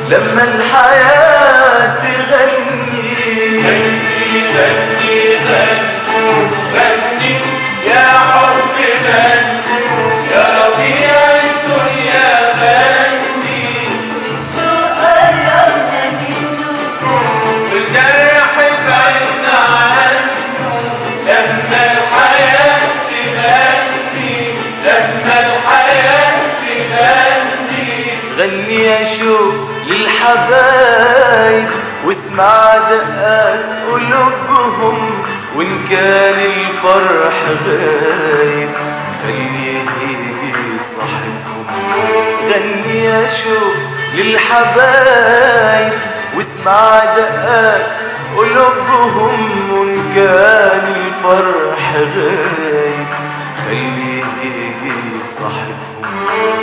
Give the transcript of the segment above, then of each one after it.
لما الحياة تغني غني غني غني غني يا حب غني يا ربيع الدنيا غني والشوق قربنا منه والجرح بعدنا عنه لما الحياة تغني لما الحياة تغني غني يا شوق للحبايب واسمع دقات قلوبهم وان كان الفرح غايب خليه يجي صاحبهم غني يا شوق للحبايب واسمع دقات قلوبهم وان كان الفرح غايب خليه يجي صاحبهم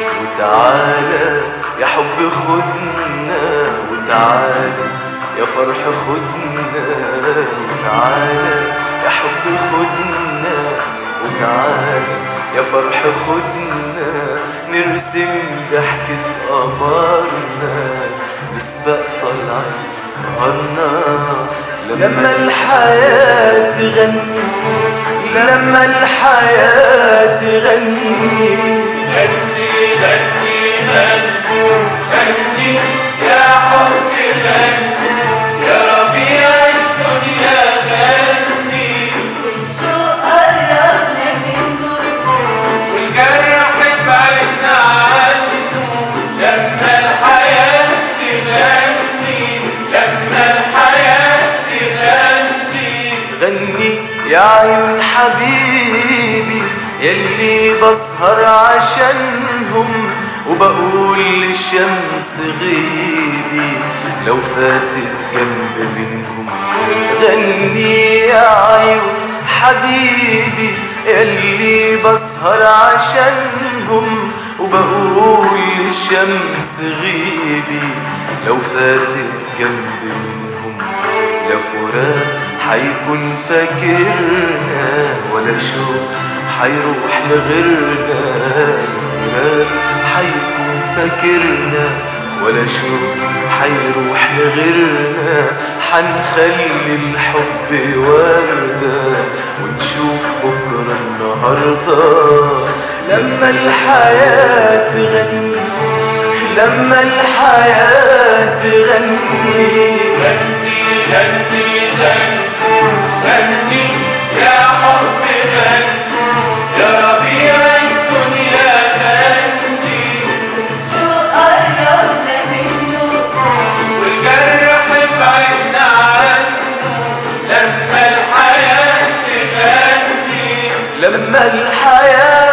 وتعالى يا حب خدنا وتعالى يا فرح خدنا وتعالى يا حب خدنا وتعالى يا فرح خدنا نرسم ضحكة قمرنا نسبق طلعت نهارنا لما الحياة تغني لما الحياة تغني غني غني غني غني يا حب غني يا ربيع الدنيا غني والشوق قربنا منه والجرح بعدنا عنه لما الحياة تغني لما الحياة تغني غني يا عيون حبيبي يلي بسهر عشانهم وبقول للشمس غيبي لو فاتت جنب منهم غني يا عيون حبيبي يلي بسهر عشانهم وبقول للشمس غيبي لو فاتت جنب منهم لا فراق حيكون فاكرنا ولا شوق حيروح لغيرنا لا فراق حيكون فاكرنا ولا شوق حيروح لغيرنا حنخلي الحب وردة ونشوف بكرة النهاردة لما الحياة تغني لما الحياة تغني غني غني غني غني يا حب غني يا ربيع الدنيا غني والشوق قربنا منه والجرح بعدنا عنه لما الحياة تغني لما الحياة